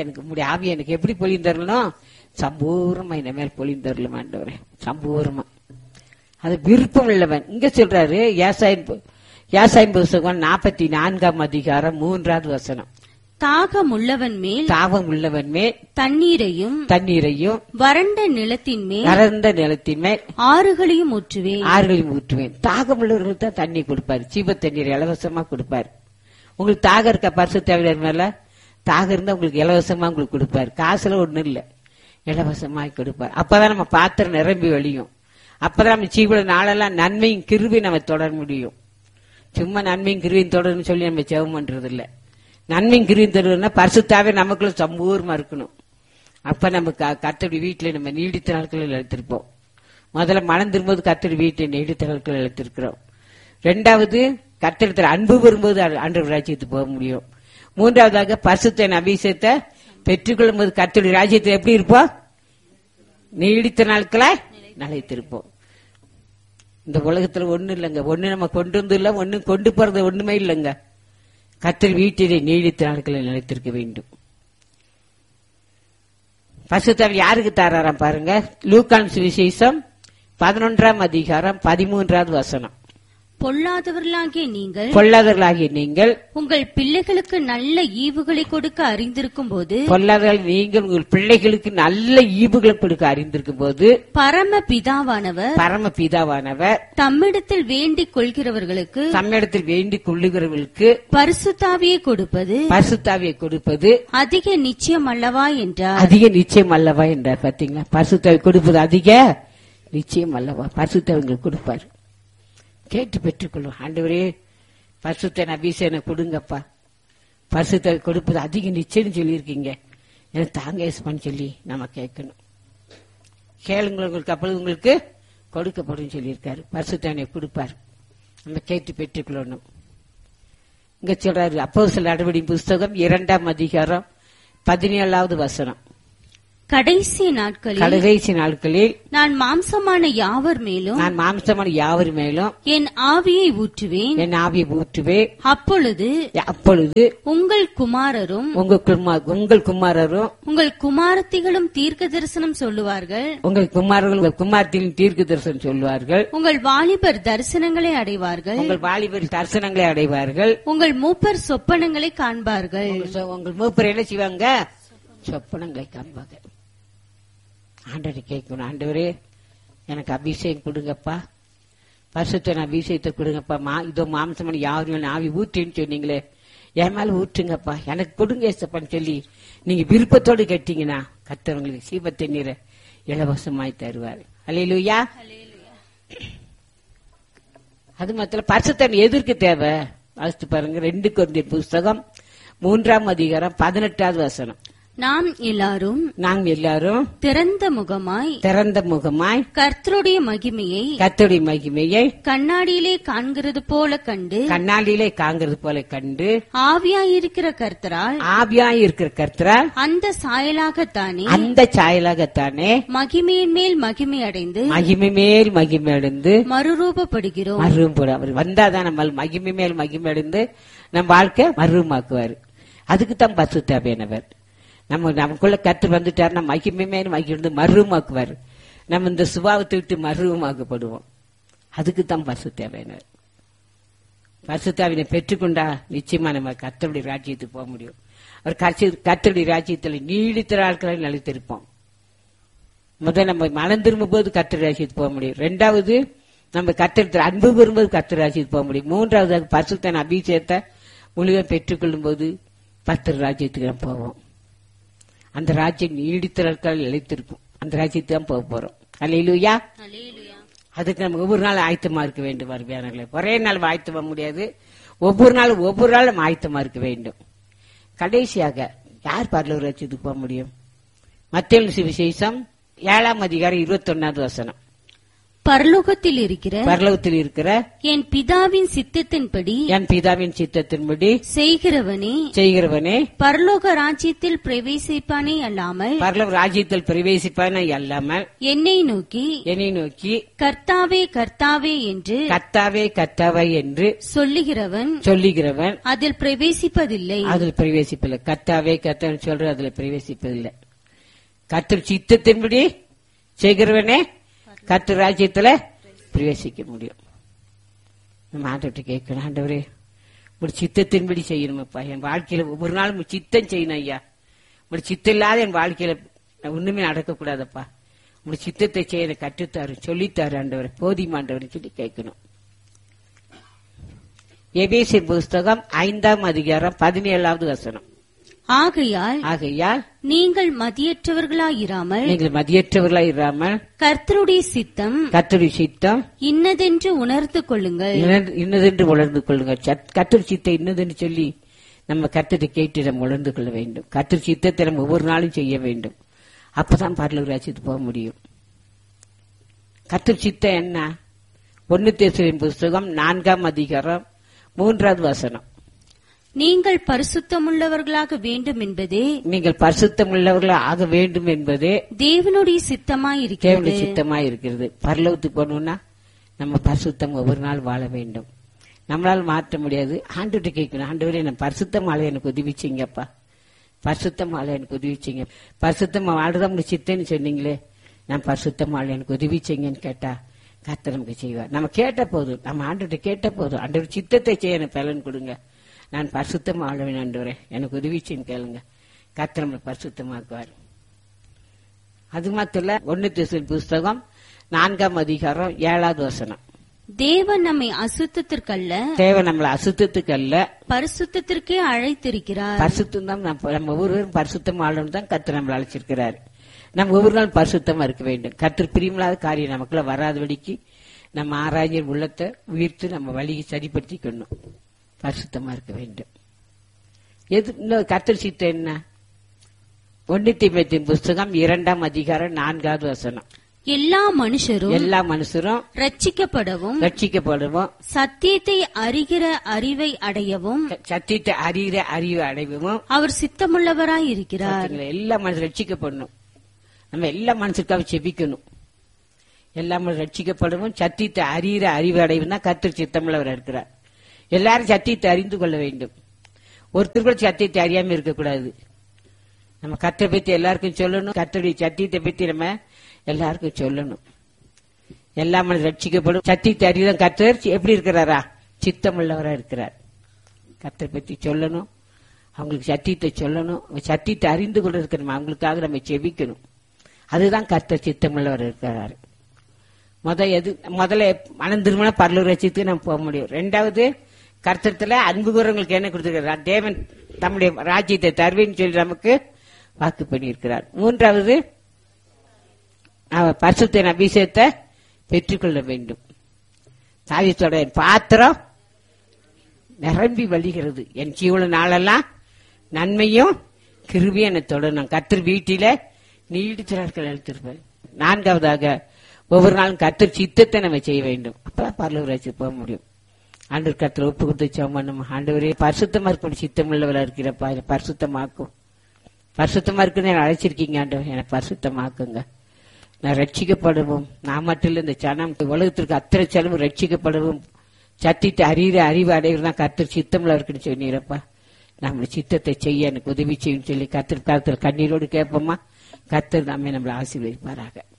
எனக்கு உங்களுடைய ஆவி எனக்கு எப்படி பொழிந்தரணும் சம்பூர்ணமா இந்த மேல் பொழிந்தரலும் ஆண்டவரே சம்பூர்ணமா அது விருப்பம் உள்ளவன் இங்க சொல்றாரு ஏசாயின் பு- ஏசாயின் புஸ்தகம் நாற்பத்தி நான்காம் அதிகாரம் மூன்றாவது வசனம் தாகம் உள்ளவன் மேல் தாவம் உள்ளவன் மேல் தண்ணீரையும் தண்ணீரையும் வறண்ட நிலத்தின் மேல் நரந்த நிலத்தின் மேல் ஆறுகளையும் ஊற்றுவேன் ஆறுகளையும் ஊற்றுவேன் தாகம் உள்ளவர்களுக்கு தான் தண்ணி கொடுப்பாரு சீப தண்ணீர் இலவசமா கொடுப்பாரு உங்களுக்கு தாகம் இருக்க பரிசு தேவையான மேல தாகம் இருந்தா உங்களுக்கு இலவசமா உங்களுக்கு கொடுப்பாரு காசுல ஒண்ணும் இல்ல இலவசமாய் கொடுப்பார் அப்பதான் நம்ம பாத்திரம் நிரம்பி வழியும் அப்பதான் நம்ம சீவுல நாளெல்லாம் நன்மையும் கிருவி நம்ம தொடர முடியும் சும்மா நன்மையும் கிருவியும் தொடரும்னு சொல்லி நம்ம ஜெபம் பண்றது இல்ல நன்மையும் கிருவியும் தொடரும்னா பரிசுத்தாவே நமக்குள்ள சம்பூர்மா இருக்கணும் அப்ப நம்ம க- கர்த்தருடைய வீட்டுல நம்ம நீடித்த நாட்களில் எடுத்திருப்போம் முதல்ல மனம் திரும்பும்போது கர்த்தருடைய வீட்டை நீடித்த நாட்களில் எடுத்திருக்கிறோம் ரெண்டாவது கர்த்தரத்தில் அன்பு வரும்போது ஆண்டவர் ராஜ்யத்துக்கு போக முடியும் மூன்றாவதாக பரிசுத்த அபிஷேகத்தை பெற்றுக்கொள்ளும் போது கர்த்தருடைய ராஜ்யத்தில் எப்படி இருப்போம் நீடித்த நாட்களா நிலைத்திருப்போம் இந்த உலகத்துல ஒண்ணு இல்லைங்க ஒண்ணு நம்ம கொண்டு வந்து இல்ல ஒண்ணு கொண்டு போறது ஒண்ணுமே இல்லைங்க கத்தர் வீட்டிலே நீடித்த நாட்களில் நிலைத்திருக்க வேண்டும் பசுத்தவர் யாருக்கு தாராராம் பாருங்க லூக்கான் சுவிசேஷம் பதினொன்றாம் அதிகாரம் பதிமூன்றாவது வசனம் பொல்லாதவர்களாகிய நீங்கள் பொல்லாதவர்களாகிய நீங்கள் உங்கள் பிள்ளைகளுக்கு நல்ல ஈவுகளை கொடுக்க அறிந்திருக்கும் போது பொல்லாதவர்கள் நீங்கள் உங்கள் பிள்ளைகளுக்கு நல்ல ஈவுகளை கொடுக்க அறிந்திருக்கும் போது பரம பிதாவானவர் பரம பிதாவானவர் தம்மிடத்தில் வேண்டிக் கொள்கிறவர்களுக்கு தம்மிடத்தில் வேண்டிக் கொள்ளுகிறவர்களுக்கு பரிசுத்தாவியை கொடுப்பது பரிசுத்தாவியை கொடுப்பது அதிக நிச்சயம் அல்லவா என்றார் அதிக நிச்சயம் அல்லவா என்றார் பாத்தீங்களா பரிசுத்தாவி கொடுப்பது அதிக நிச்சயம் அல்லவா பரிசுத்தவங்க கொடுப்பார் கேட்டு பெற்றுக்கொள்ளும் ஆண்டவரே பரிசுத்தன் அபிஷேகம் கொடுங்கப்பா பரிசுத்தாவி கொடுப்பது அதிக நிச்சயம் சொல்லியிருக்கீங்க எனக்கு தாங்க ஏசுப்பான்னு சொல்லி நம்ம கேட்கணும் கேளுங்க உங்களுக்கு அப்பொழுது உங்களுக்கு கொடுக்கப்படும் சொல்லியிருக்காரு பரிசுத்தானை கொடுப்பார் நம்ம கேட்டு பெற்றுக்கொள்ளணும் இங்க சொல்றாரு அப்போ சில நடவடி புஸ்தகம் இரண்டாம் அதிகாரம் பதினேழாவது வசனம் கடைசி நாட்களில் கடைசி நாட்களில் நான் மாம்சமான யாவர் மேலும் நான் மாம்சமான யாவர் மேலும் என் ஆவியை ஊற்றுவேன் என் ஆவியை ஊற்றுவே அப்பொழுது அப்பொழுது உங்கள் குமாரரும் உங்க குமார் உங்கள் குமாரரும் உங்கள் குமாரத்திகளும் தீர்க்க தரிசனம் சொல்லுவார்கள் உங்கள் குமாரர்கள் உங்கள் குமாரத்தின் தீர்க்க தரிசனம் சொல்வார்கள் உங்கள் வாலிபர் தரிசனங்களை அடைவார்கள் உங்கள் வாலிபர் தரிசனங்களை அடைவார்கள் உங்கள் மூப்பர் சொப்பனங்களை காண்பார்கள் உங்கள் சொ- உங்கள் மூப்பர் என்ன செய்வாங்க சொப்பனங்களை காண்பாங்க ஆண்டவரை கேட்கணும் ஆண்டவரே எனக்கு அபிஷேகம் கொடுங்கப்பா பரிசுத்தன் அபிஷேகத்தை கொடுங்கப்பா மா இதோ மாம்சமணி யாரும் ஆவி ஊற்றின்னு சொன்னீங்களே என் மேல ஊற்றுங்கப்பா எனக்கு கொடுங்க ஏசப்பான்னு சொல்லி நீங்க விருப்பத்தோடு கேட்டீங்கன்னா கத்தவங்களுக்கு சீபத்தை நீரை இலவசமாய் தருவார் அலையிலுயா அது மாத்திரம் பரிசுத்தன் எதற்கு தேவை வாசித்து பாருங்க ரெண்டு குழந்தை புஸ்தகம் மூன்றாம் அதிகாரம் பதினெட்டாவது வசனம் நாம் எல்லாரும் நாங்கள் எல்லாரும் திறந்த முகமாய் திறந்த முகமாய் கர்த்தருடைய மகிமையை கத்தோடைய மகிமையை கண்ணாடியிலே காண்கிறது போல கண்டு கண்ணாடியிலே காங்கிறது போல கண்டு ஆவியாயிருக்கிற கர்த்தரால் ஆவியாய் இருக்கிற கர்த்தரால் அந்த சாயலாகத்தானே அந்த சாயலாகத்தானே மகிமையின் மேல் மகிமை அடைந்து மகிமை மேல் மகிமை அடைந்து மறுரூபப்படுகிறோம் மருவம் போட அவர் வந்தாதான் நம்ம மகிமை மேல் மகிமை அடைந்து நம்ம வாழ்க்கை மருவமாக்குவார் அதுக்கு தான் பசு தேவையானவர் நம்ம நமக்குள்ள கத்து வந்துட்டாருன்னா மகிமை மேல் மகிழ்ந்து மருவமாக்குவார் நம்ம இந்த சுபாவத்தை விட்டு மருவமாக்கப்படுவோம் அதுக்கு தான் பசு தேவையானவர் பரிசுத்தாவினை பெற்றுக்கொண்டா நிச்சயமா நம்ம கத்தருடைய ராஜ்யத்துக்கு போக முடியும் அவர் கர்த்த- கர்த்தருடைய ராஜ்யத்தில் நீடித்த நாட்களை நிலைத்திருப்போம் முதல் நம்ம மனம் திரும்பும் போது கர்த்தர் ராஜ்யத்துக்கு போக முடியும் ரெண்டாவது நம்ம கர்த்தரத்தில் அன்பு பெறும்போது கர்த்தர் ராஜ்யத்துக்கு போக முடியும் மூன்றாவது பரிசுத்தன் அபிஷேகத்தை முழுவ பெற்றுக்கொள்ளும் போது கர்த்தர் ராஜ்யத்துக்கு நம்ம போவோம் அந்த ராஜ்யம் நீடித்த நாட்கள் நிலைத்திருக்கும் அந்த ராஜ்யத்துக்கு தான் போக போறோம் அல்லையிலுயா அதுக்கு நம்ம ஒவ்வொரு நாள் ஆயத்தமா இருக்க வேண்டும் அருமையானங்களே ஒரே நாள் ஆயத்தமா முடியாது ஒவ்வொரு நாளும் ஒவ்வொரு நாளும் நம்ம ஆயத்தமா இருக்க வேண்டும் கடைசியாக யார் பரலூர் ராஜ்யத்துக்கு போக முடியும் மத்திய சுவிசேஷம் ஏழாம் அதிகாரம் இருபத்தி ஒன்னாவது வசனம் பரலோகத்தில் இருக்கிற பரலோகத்தில் இருக்கிற என் பிதாவின் சித்தத்தின்படி என் பிதாவின் சித்தத்தின்படி செய்கிறவனே செய்கிறவனே பரலோக ராஜ்யத்தில் பிரவேசிப்பானே அல்லாமல் பரலோக ராஜ்யத்தில் பிரவேசிப்பான அல்லாமல் என்னை நோக்கி என்னை நோக்கி கர்த்தாவே கர்த்தாவே என்று கத்தாவே கத்தாவை என்று சொல்லுகிறவன் சொல்லுகிறவன் அதில் பிரவேசிப்பதில்லை அதில் பிரவேசிப்பில்லை கத்தாவே கத்தவன் சொல்ற அதுல பிரவேசிப்பதில்லை கத்தர் சித்தத்தின்படி செய்கிறவனே கத்து ராஜ்யத்துல பிரவேசிக்க முடியும் நம்ம ஆண்டவர்கிட்ட கேட்கணும் ஆண்டவரே ஒரு சித்தத்தின்படி செய்யணுமப்பா என் வாழ்க்கையில ஒவ்வொரு நாளும் உம் சித்தம் செய்யணும் ஐயா ஒரு சித்தம் இல்லாத என் வாழ்க்கையில நான் ஒண்ணுமே நடக்கக்கூடாதப்பா உங்க சித்தத்தை செய்ய எனக்கு கற்றுத்தாரு சொல்லித்தாரு ஆண்டவரை போதியும் ஆண்டவரை சொல்லி கேட்கணும் எபேசியர் புஸ்தகம் ஐந்தாம் அதிகாரம் பதினேழாவது வசனம் ஆகையால் ஆகையால் நீங்கள் மதியற்றவர்களாயிராமல் நீங்கள் மதியற்றவர்களாய் இராமல் கர்த்தருடைய சித்தம் கத்தரி சித்தம் இன்னதென்று உணர்ந்து கொள்ளுங்கள் இன்னது- இன்னதென்று உணர்ந்து கொள்ளுங்கள் கத்தரி சித்தம் இன்னதென்று சொல்லி நம்ம கத்தரை கேட்டு நம்ம உணர்ந்து கொள்ள வேண்டும் கத்தரி சித்தத்தை நம்ம ஒவ்வொரு நாளும் செய்ய வேண்டும் அப்பதான் பரலூர் ராஜ்யத்துக்கு போக முடியும் கத்தரி சித்தம் என்ன ஒன்னு தேசுவின் புஸ்தகம் நான்காம் அதிகாரம் மூன்றாவது வசனம் நீங்கள் பரிசுத்தமுள்ளவர்களாக வேண்டும் என்பதே நீங்கள் பரிசுத்தம் உள்ளவர்களாக ஆக வேண்டும் என்பதே தேவனுடைய சித்தமாயிருக்கிறது தேவனுடைய சித்தமா இருக்கிறது பரலோகத்துக்கு போகணும்னா நம்ம பரிசுத்தம் ஒவ்வொரு நாள் வாழ வேண்டும் நம்மளால மாற்ற முடியாது ஆண்டுகிட்ட கேட்கணும் ஆண்டவரே நான் பரிசுத்தம் வாழ எனக்கு உதவி செய்யுங்கப்பா பரிசுத்தம் வாழ எனக்கு உதவி செய்யுங்க பரிசுத்தம் வாழ்றதா உங்களுக்கு சித்தன்னு சொன்னீங்களே நான் பரிசுத்தம் வாழ எனக்கு உதவி செய்யுங்கன்னு கேட்டா கர்த்தர் நமக்கு செய்வார் நம்ம கேட்ட போதும் நம்ம ஆண்டுகிட்ட கேட்ட போதும் ஆண்டவர் சித்தத்தை செய்ய எனக்கு பலன் கொடுங்க நான் பரிசுத்தம் வாழவேன் ஆண்டவரே எனக்கு உதவி செய்யுன்னு கேளுங்க கர்த்தர் நம்மளை பரிசுத்தமாக்குவார் அது மாத்திரம் இல்ல ஒன்னு திசையின் புஸ்தகம் நான்காம் அதிகாரம் ஏழாவது வசனம் தேவன் நம்மை அசுத்தத்திற்கல்ல தேவை நம்மளை அசுத்தத்துக்கு அல்ல பரிசுத்தத்திற்கே அழைத்திருக்கிறார் பரிசுத்தம் தான் நம்ம நம்ம ஒவ்வொருவரும் பரிசுத்தம் ஆளணும் தான் கர்த்தர் நம்மளை அழைச்சிருக்கிறாரு நம்ம ஒவ்வொரு நாள் பரிசுத்தமா இருக்க வேண்டும் கர்த்தர் பிரியமில்லாத காரியம் நமக்குள்ள வராதபடிக்கு நம்ம ஆராய்ஞர் உள்ளத்தை உயிர்த்து நம்ம வழியை சரிப்படுத்திக்கணும் பரிசுத்தமா இருக்க வேண்டும் எது இன்னும் கர்த்தர் சித்தம் என்ன ஒன்னு திமுத்தின் புஸ்தகம் இரண்டாம் அதிகாரம் நான்காவது வசனம் எல்லா மனுஷரும் எல்லா மனுஷரும் ரட்சிக்கப்படவும் ரட்சிக்கப்படுவோம் சத்தியத்தை அறிகிற அறிவை அடையவும் சத்தியத்தை அறிகிற அறிவு அடைவோம் அவர் சித்தமுள்ளவராய் இருக்கிறார் பாத்தீங்களா, எல்லா மனசும் ரட்சிக்கப்படணும் நம்ம எல்லா மனசுக்காக செபிக்கணும் எல்லா மனசும் ரட்சிக்கப்படவும் சத்தியத்தை அறிகிற அறிவு அடைவும் தான் கத்தர் சித்தமுள்ளவர் இருக்கிறார் எல்லாரும் சத்தியத்தை அறிந்து கொள்ள வேண்டும் ஒருத்தர் கூட சத்தியத்தை அறியாம இருக்கக்கூடாது நம்ம கத்தை பத்தி எல்லாருக்கும் சொல்லணும் கத்தருடைய சத்தியத்தை பத்தி நம்ம எல்லாருக்கும் சொல்லணும் எல்லா மனசும் ரட்சிக்கப்படும் சத்தியத்தை அறிதான் கத்தர் எப்படி இருக்கிறாரா சித்தமுள்ளவரா இருக்கிறார் கத்தரை பத்தி சொல்லணும் அவங்களுக்கு சத்தியத்தை சொல்லணும் அவங்க சத்தியத்தை அறிந்து கொள்றதுக்கு நம்ம அவங்களுக்காக நம்ம செபிக்கணும் அதுதான் கர்த்தர் சித்தமுள்ளவர் இருக்கிறாரு முத எது முதல்ல மனம் திருமண பரலூர் ரசித்துக்கு நம்ம போக முடியும் ரெண்டாவது கர்த்தத்துல அன்பு கூறவங்களுக்கு என்ன கொடுத்திருக்கிறார் தேவன் தம்முடைய ராஜ்யத்தை தருவேன்னு சொல்லி நமக்கு வாக்கு பண்ணியிருக்கிறார் மூன்றாவது அவர் பரிசுத்தின் அபிஷேகத்தை பெற்றுக்கொள்ள வேண்டும் சாதித்தோட பாத்திரம் நிரம்பி வழிகிறது என் ஜீவன நாளெல்லாம் நன்மையும் கிருபியும் என்னை தொடரணும் கத்தர் வீட்டில நீடித்த நாட்கள் எழுத்திருப்பேன் நான்காவதாக ஒவ்வொரு நாளும் கத்தர் சித்தத்தை நம்ம செய்ய வேண்டும் அப்பதான் பரலூராட்சி போக முடியும் ஆண்டவர் கத்தர் ஒப்பு கொடுத்து சோம் பண்ணும் ஆண்டவரே பரிசுத்தமா இருக்கணும் சித்தம் உள்ளவரா இருக்கிறப்பா என்னை பரிசுத்தமாக்கும் பரிசுத்தமா இருக்குன்னு என்னை அழைச்சிருக்கீங்க ஆண்டவர் என்னை பரிசுத்தமாக்குங்க நான் ரட்சிக்கப்படுவோம் நான் மட்டும் இல்ல இந்த சனம் இந்த உலகத்திற்கு அத்தனை செலவு ரட்சிக்கப்படுவோம் சத்தியத்தை அறிகிற அறிவு அடைகிறது தான் கத்தர் சித்தம்ல இருக்குன்னு சொன்னீரப்பா நம்மளை சித்தத்தை செய்ய எனக்கு உதவி செய்யும் சொல்லி கத்தர் கத்தர் கண்ணீரோடு கேட்போமா கத்தர் நம்மை நம்மளை ஆசீர்வதிப்பாராக